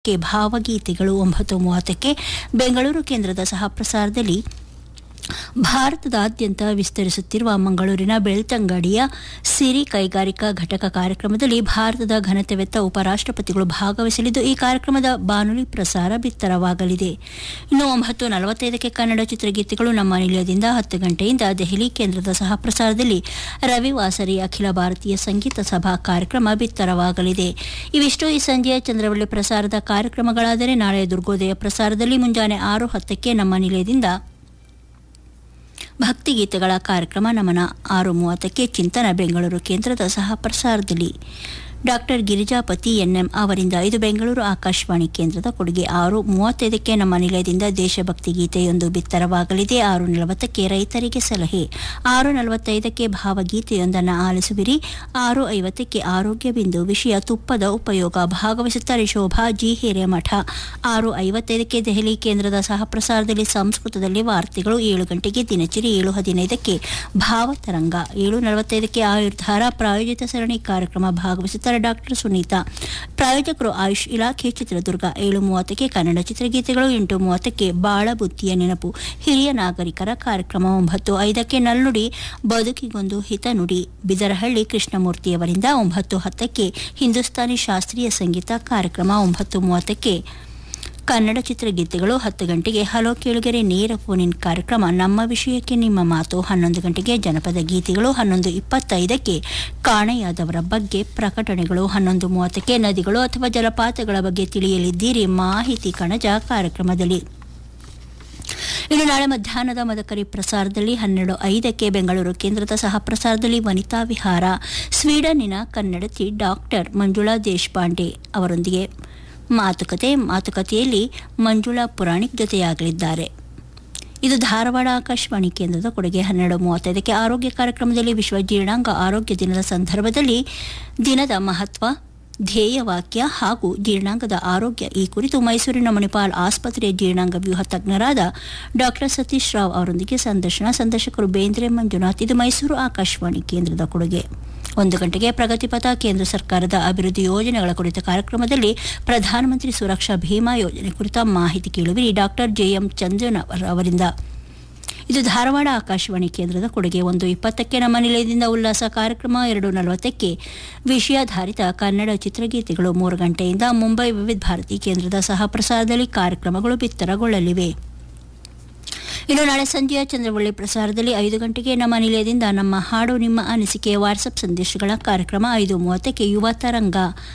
K ಭಾವಗೀತೆಗಳು ಒಂಬತ್ತು ಮೂವತ್ತಕ್ಕೆ ಬೆಂಗಳೂರು ಕೇಂದ್ರದ ಸಹ ಪ್ರಸಾರದಲ್ಲಿ ಭಾರತದಾದ್ಯಂತ ವಿಸ್ತರಿಸುತ್ತಿರುವ ಮಂಗಳೂರಿನ ಬೆಳ್ತಂಗಡಿಯ ಸಿರಿ ಕೈಗಾರಿಕಾ ಘಟಕ ಕಾರ್ಯಕ್ರಮದಲ್ಲಿ ಭಾರತದ ಘನತೆವೆತ್ತ ಉಪರಾಷ್ಟಪತಿಗಳು ಭಾಗವಹಿಸಲಿದ್ದು ಈ ಕಾರ್ಯಕ್ರಮದ ಬಾನುಲಿ ಪ್ರಸಾರ ಬಿತ್ತರವಾಗಲಿದೆ ಇನ್ನು ಒಂಬತ್ತು ನಲವತ್ತೈದಕ್ಕೆ ಕನ್ನಡ ಚಿತ್ರಗೀತೆಗಳು ನಮ್ಮ ನಿಲಯದಿಂದ ಹತ್ತು ಗಂಟೆಯಿಂದ ದೆಹಲಿ ಕೇಂದ್ರದ ಸಹ ಪ್ರಸಾರದಲ್ಲಿ ರವಿವಾಸರಿ ಅಖಿಲ ಭಾರತೀಯ ಸಂಗೀತ ಸಭಾ ಕಾರ್ಯಕ್ರಮ ಬಿತ್ತರವಾಗಲಿದೆ ಇವಿಷ್ಟು ಈ ಸಂಜೆಯ ಚಂದ್ರವಳ್ಳಿ ಪ್ರಸಾರದ ಕಾರ್ಯಕ್ರಮಗಳಾದರೆ ನಾಳೆ ದುರ್ಗೋದಯ ಪ್ರಸಾರದಲ್ಲಿ ಮುಂಜಾನೆ ಆರು ಹತ್ತಕ್ಕೆ ನಮ್ಮ ನಿಲಯದಿಂದ ಭಕ್ತಿಗೀತೆಗಳ ಕಾರ್ಯಕ್ರಮ ನಮನ ಆರು ಮೂವತ್ತಕ್ಕೆ ಚಿಂತನ ಬೆಂಗಳೂರು ಕೇಂದ್ರದ ಸಹ ಪ್ರಸಾರದಲ್ಲಿ ಡಾಕ್ಟರ್ ಗಿರಿಜಾಪತಿ ಎನ್ಎಂ ಅವರಿಂದ ಇದು ಬೆಂಗಳೂರು ಆಕಾಶವಾಣಿ ಕೇಂದ್ರದ ಕೊಡುಗೆ ಆರು ಮೂವತ್ತೈದಕ್ಕೆ ನಮ್ಮ ನಿಲಯದಿಂದ ದೇಶಭಕ್ತಿ ಗೀತೆಯೊಂದು ಬಿತ್ತರವಾಗಲಿದೆ ಆರು ನಲವತ್ತಕ್ಕೆ ರೈತರಿಗೆ ಸಲಹೆ ಆರು ನಲವತ್ತೈದಕ್ಕೆ ಭಾವಗೀತೆಯೊಂದನ್ನು ಆಲಿಸುವಿರಿ ಆರು ಐವತ್ತಕ್ಕೆ ಆರೋಗ್ಯ ಬಿಂದು ವಿಷಯ ತುಪ್ಪದ ಉಪಯೋಗ ಭಾಗವಹಿಸುತ್ತಾರೆ ಶೋಭಾ ಜಿ ಹಿರೇಮಠ ಆರು ಐವತ್ತೈದಕ್ಕೆ ದೆಹಲಿ ಕೇಂದ್ರದ ಸಹ ಪ್ರಸಾರದಲ್ಲಿ ಸಂಸ್ಕೃತದಲ್ಲಿ ವಾರ್ತೆಗಳು ಏಳು ಗಂಟೆಗೆ ದಿನಚರಿ ಏಳು ಹದಿನೈದಕ್ಕೆ ಭಾವತರಂಗ ಏಳು ನಲವತ್ತೈದಕ್ಕೆ ಆಯುರ್ಧಾರ ಪ್ರಾಯೋಜಿತ ಸರಣಿ ಕಾರ್ಯಕ್ರಮ ಭಾಗವಹಿಸುತ್ತಾರೆ ಡಾಕ್ಟರ್ ಸುನೀತಾ ಪ್ರಾಯೋಜಕರು ಆಯುಷ್ ಇಲಾಖೆ ಚಿತ್ರದುರ್ಗ ಏಳು ಮೂವತ್ತಕ್ಕೆ ಕನ್ನಡ ಚಿತ್ರಗೀತೆಗಳು ಎಂಟು ಮೂವತ್ತಕ್ಕೆ ಬಾಳಬುತ್ತಿಯ ನೆನಪು ಹಿರಿಯ ನಾಗರಿಕರ ಕಾರ್ಯಕ್ರಮ ಒಂಬತ್ತು ಐದಕ್ಕೆ ನಲ್ನುಡಿ ಬದುಕಿಗೊಂದು ಹಿತನುಡಿ ಬಿದರಹಳ್ಳಿ ಕೃಷ್ಣಮೂರ್ತಿಯವರಿಂದ ಒಂಬತ್ತು ಹತ್ತಕ್ಕೆ ಹಿಂದೂಸ್ತಾನಿ ಶಾಸ್ತ್ರೀಯ ಸಂಗೀತ ಕಾರ್ಯಕ್ರಮ ಒಂಬತ್ತು ಮೂವತ್ತಕ್ಕೆ ಕನ್ನಡ ಚಿತ್ರಗೀತೆಗಳು ಹತ್ತು ಗಂಟೆಗೆ ಹಲೋ ಕೇಳುಗೆರೆ ನೇರ ಫೋನಿನ್ ಕಾರ್ಯಕ್ರಮ ನಮ್ಮ ವಿಷಯಕ್ಕೆ ನಿಮ್ಮ ಮಾತು ಹನ್ನೊಂದು ಗಂಟೆಗೆ ಜನಪದ ಗೀತೆಗಳು ಹನ್ನೊಂದು ಇಪ್ಪತ್ತೈದಕ್ಕೆ ಕಾಣೆಯಾದವರ ಬಗ್ಗೆ ಪ್ರಕಟಣೆಗಳು ಹನ್ನೊಂದು ಮೂವತ್ತಕ್ಕೆ ನದಿಗಳು ಅಥವಾ ಜಲಪಾತಗಳ ಬಗ್ಗೆ ತಿಳಿಯಲಿದ್ದೀರಿ ಮಾಹಿತಿ ಕಣಜ ಕಾರ್ಯಕ್ರಮದಲ್ಲಿ ಇನ್ನು ನಾಳೆ ಮಧ್ಯಾಹ್ನದ ಮದಕರಿ ಪ್ರಸಾರದಲ್ಲಿ ಹನ್ನೆರಡು ಐದಕ್ಕೆ ಬೆಂಗಳೂರು ಕೇಂದ್ರದ ಸಹ ಪ್ರಸಾರದಲ್ಲಿ ವನಿತಾ ವಿಹಾರ ಸ್ವೀಡನ್ನಿನ ಕನ್ನಡತಿ ಡಾಕ್ಟರ್ ಮಂಜುಳಾ ದೇಶಪಾಂಡೆ ಅವರೊಂದಿಗೆ ಮಾತುಕತೆ ಮಾತುಕತೆಯಲ್ಲಿ ಮಂಜುಳಾ ಪುರಾಣಿಕ್ ಜೊತೆಯಾಗಲಿದ್ದಾರೆ ಇದು ಧಾರವಾಡ ಆಕಾಶವಾಣಿ ಕೇಂದ್ರದ ಕೊಡುಗೆ ಹನ್ನೆರಡು ಮೂವತ್ತೈದಕ್ಕೆ ಆರೋಗ್ಯ ಕಾರ್ಯಕ್ರಮದಲ್ಲಿ ವಿಶ್ವ ಜೀರ್ಣಾಂಗ ಆರೋಗ್ಯ ದಿನದ ಸಂದರ್ಭದಲ್ಲಿ ದಿನದ ಮಹತ್ವ ಧ್ಯೇಯವಾಕ್ಯ ಹಾಗೂ ಜೀರ್ಣಾಂಗದ ಆರೋಗ್ಯ ಈ ಕುರಿತು ಮೈಸೂರಿನ ಮಣಿಪಾಲ್ ಆಸ್ಪತ್ರೆಯ ಜೀರ್ಣಾಂಗ ವ್ಯೂಹ ತಜ್ಞರಾದ ಡಾಕ್ಟರ್ ಸತೀಶ್ ರಾವ್ ಅವರೊಂದಿಗೆ ಸಂದರ್ಶನ ಸಂದರ್ಶಕರು ಬೇಂದ್ರೆ ಮಂಜುನಾಥ್ ಇದು ಮೈಸೂರು ಆಕಾಶವಾಣಿ ಕೇಂದ್ರದ ಕೊಡುಗೆ ಒಂದು ಗಂಟೆಗೆ ಪ್ರಗತಿಪಥ ಕೇಂದ್ರ ಸರ್ಕಾರದ ಅಭಿವೃದ್ಧಿ ಯೋಜನೆಗಳ ಕುರಿತ ಕಾರ್ಯಕ್ರಮದಲ್ಲಿ ಪ್ರಧಾನಮಂತ್ರಿ ಸುರಕ್ಷಾ ಭೀಮಾ ಯೋಜನೆ ಕುರಿತ ಮಾಹಿತಿ ಕೇಳುವಿರಿ ಡಾಕ್ಟರ್ ಜೆಎಂ ಚಂದನ್ ಅವರಿಂದ ಇದು ಧಾರವಾಡ ಆಕಾಶವಾಣಿ ಕೇಂದ್ರದ ಕೊಡುಗೆ ಒಂದು ಇಪ್ಪತ್ತಕ್ಕೆ ನಮ್ಮ ನಿಲಯದಿಂದ ಉಲ್ಲಾಸ ಕಾರ್ಯಕ್ರಮ ಎರಡು ನಲವತ್ತಕ್ಕೆ ವಿಷಯಾಧಾರಿತ ಕನ್ನಡ ಚಿತ್ರಗೀತೆಗಳು ಮೂರು ಗಂಟೆಯಿಂದ ಮುಂಬೈ ವಿವಿಧ ಭಾರತಿ ಕೇಂದ್ರದ ಸಹ ಪ್ರಸಾರದಲ್ಲಿ ಕಾರ್ಯಕ್ರಮಗಳು ಬಿತ್ತರಗೊಳ್ಳಲಿವೆ ಇನ್ನು ನಾಳೆ ಸಂಜೆಯ ಚಂದ್ರವಳ್ಳಿ ಪ್ರಸಾರದಲ್ಲಿ ಐದು ಗಂಟೆಗೆ ನಮ್ಮ ನಿಲಯದಿಂದ ನಮ್ಮ ಹಾಡು ನಿಮ್ಮ ಅನಿಸಿಕೆ ವಾಟ್ಸಪ್ ಸಂದೇಶಗಳ ಕಾರ್ಯಕ್ರಮ ಐದು ಮೂವತ್ತಕ್ಕೆ ಯುವ ತರಂಗ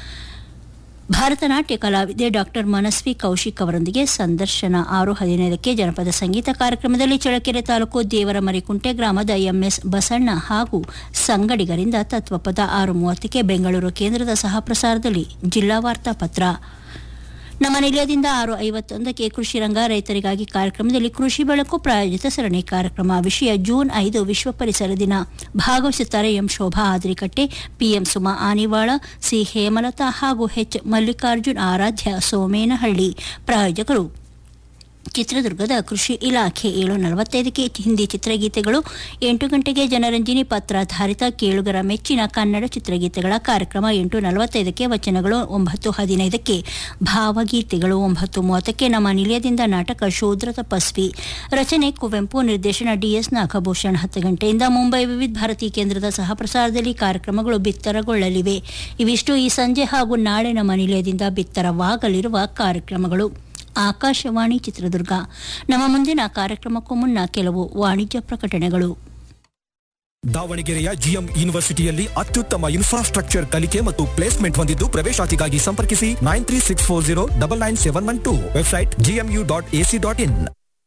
ಭರತನಾಟ್ಯ ಕಲಾವಿದೆ ಡಾಕ್ಟರ್ ಮನಸ್ವಿ ಕೌಶಿಕ್ ಅವರೊಂದಿಗೆ ಸಂದರ್ಶನ ಆರು ಹದಿನೈದಕ್ಕೆ ಜನಪದ ಸಂಗೀತ ಕಾರ್ಯಕ್ರಮದಲ್ಲಿ ಚಳಕೆರೆ ತಾಲೂಕು ದೇವರ ಮರಿಕುಂಟೆ ಗ್ರಾಮದ ಎಂಎಸ್ ಬಸಣ್ಣ ಹಾಗೂ ಸಂಗಡಿಗರಿಂದ ತತ್ವಪದ ಆರು ಮೂವತ್ತಕ್ಕೆ ಬೆಂಗಳೂರು ಕೇಂದ್ರದ ಸಹ ಪ್ರಸಾರದಲ್ಲಿ ಜಿಲ್ಲಾ ವಾರ್ತಾಪತ್ರ ನಮ್ಮ ನಿಲಯದಿಂದ ಆರು ಐವತ್ತೊಂದಕ್ಕೆ ಕೃಷಿ ರಂಗ ರೈತರಿಗಾಗಿ ಕಾರ್ಯಕ್ರಮದಲ್ಲಿ ಕೃಷಿ ಬೆಳಕು ಪ್ರಾಯೋಜಿತ ಸರಣಿ ಕಾರ್ಯಕ್ರಮ ವಿಷಯ ಜೂನ್ ಐದು ವಿಶ್ವ ಪರಿಸರ ದಿನ ಭಾಗವಹಿಸುತ್ತಾರೆ M Shobha Adrikatte PM Suma Anivala C Hemalatha ಹಾಗೂ ಎಚ್ ಮಲ್ಲಿಕಾರ್ಜುನ್ ಆರಾಧ್ಯ ಸೋಮೇನಹಳ್ಳಿ ಪ್ರಾಯೋಜಕರು ಚಿತ್ರದುರ್ಗದ ಕೃಷಿ ಇಲಾಖೆ ಏಳು ನಲವತ್ತೈದಕ್ಕೆ ಹಿಂದಿ ಚಿತ್ರಗೀತೆಗಳು ಎಂಟು ಗಂಟೆಗೆ ಜನರಂಜನಿ ಪತ್ರಾಧಾರಿತ ಕೇಳುಗರ ಮೆಚ್ಚಿನ ಕನ್ನಡ ಚಿತ್ರಗೀತೆಗಳ ಕಾರ್ಯಕ್ರಮ ಎಂಟು ನಲವತ್ತೈದಕ್ಕೆ ವಚನಗಳು ಒಂಬತ್ತು ಹದಿನೈದಕ್ಕೆ ಭಾವಗೀತೆಗಳು ಒಂಬತ್ತು ಮೂವತ್ತಕ್ಕೆ ನಮ್ಮ ನಿಲಯದಿಂದ ನಾಟಕ ಶೂದ್ರ ತಪಸ್ವಿ ರಚನೆ ಕುವೆಂಪು ನಿರ್ದೇಶನ ಡಿಎಸ್ ನಾಗಭೂಷಣ್ ಹತ್ತು ಗಂಟೆಯಿಂದ ಮುಂಬೈ ವಿವಿಧ ಭಾರತಿ ಕೇಂದ್ರದ ಸಹ ಪ್ರಸಾರದಲ್ಲಿ ಕಾರ್ಯಕ್ರಮಗಳು ಬಿತ್ತರಗೊಳ್ಳಲಿವೆ ಇವಿಷ್ಟು ಈ ಸಂಜೆ ಹಾಗೂ ನಾಳೆ ನಮ್ಮ ನಿಲಯದಿಂದ ಬಿತ್ತರವಾಗಲಿರುವ ಕಾರ್ಯಕ್ರಮಗಳು ಆಕಾಶವಾಣಿ ಚಿತ್ರದುರ್ಗ ನಮ್ಮ ಮುಂದಿನ ಕಾರ್ಯಕ್ರಮಕ್ಕೂ ಮುನ್ನ ಕೆಲವು ವಾಣಿಜ್ಯ ಪ್ರಕಟಣೆಗಳು ದಾವಣಗೆರೆಯ ಜಿಎಂ ಯೂನಿವರ್ಸಿಟಿಯಲ್ಲಿ ಅತ್ಯುತ್ತಮ ಇನ್ಫ್ರಾಸ್ಟ್ರಕ್ಚರ್ ಕಲಿಕೆ ಮತ್ತು ಪ್ಲೇಸ್ಮೆಂಟ್ ಹೊಂದಿದ್ದು ಪ್ರವೇಶಾತಿಗಾಗಿ ಸಂಪರ್ಕಿಸಿ nine three six four zero double nine seven one two website GMU dot AC dot in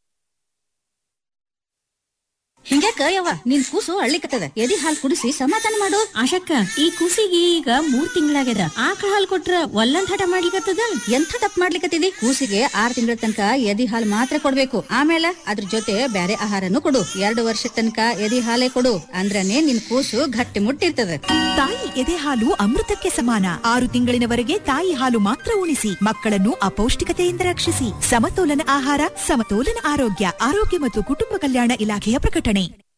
ಹಿಂಗ್ಯಾಕ ಯವ್ವ ನಿನ್ ಕೂಸು ಅಳ್ಳಿಕತ್ತದ ಎದಿ ಹಾಲ್ ಕುಡಿಸಿ ಸಮಾಧಾನ ಮಾಡು ಆಶಕ್ಕ ಈ ಕೂಸಿಗೆ ಈಗ ಮೂರ್ ತಿಂಗಳಾಗ್ಯದ ಆಕಳ ಹಾಲ್ ಕೊಟ್ರ ಒಲ್ಲಂದ್ ಹಠ ಮಾಡ್ಲಿಕತ್ತದ ಎಂಥ ತಪ್ಪು ಮಾಡ್ಲಿಕತ್ತಿದಿ ಕೂಸಿಗೆ ಆರ್ ತಿಂಗಳ ತನಕ ಎದಿ ಹಾಲ್ ಮಾತ್ರ ಕೊಡ್ಬೇಕು ಆಮೇಲೆ ಅದ್ರ ಜೊತೆ ಬ್ಯಾರೆ ಆಹಾರನು ಕೊಡು ಎರಡು ವರ್ಷ ತನಕ ಎದಿ ಹಾಲೇ ಕೊಡು ಅಂದ್ರನೇ ನಿನ್ ಕೂಸು ಗಟ್ಟಿ ಮುಟ್ಟಿರ್ತದ ತಾಯಿ ಎದೆ ಹಾಲು ಅಮೃತಕ್ಕೆ ಸಮಾನ ಆರು ತಿಂಗಳಿನವರೆಗೆ ತಾಯಿ ಹಾಲು ಮಾತ್ರ ಉಣಿಸಿ ಮಕ್ಕಳನ್ನು ಅಪೌಷ್ಟಿಕತೆಯಿಂದ ರಕ್ಷಿಸಿ ಸಮತೋಲನ ಆಹಾರ ಸಮತೋಲನ ಆರೋಗ್ಯ ಆರೋಗ್ಯ ಮತ್ತು ಕುಟುಂಬ ಕಲ್ಯಾಣ ಇಲಾಖೆಯ ಪ್ರಕಟಣೆ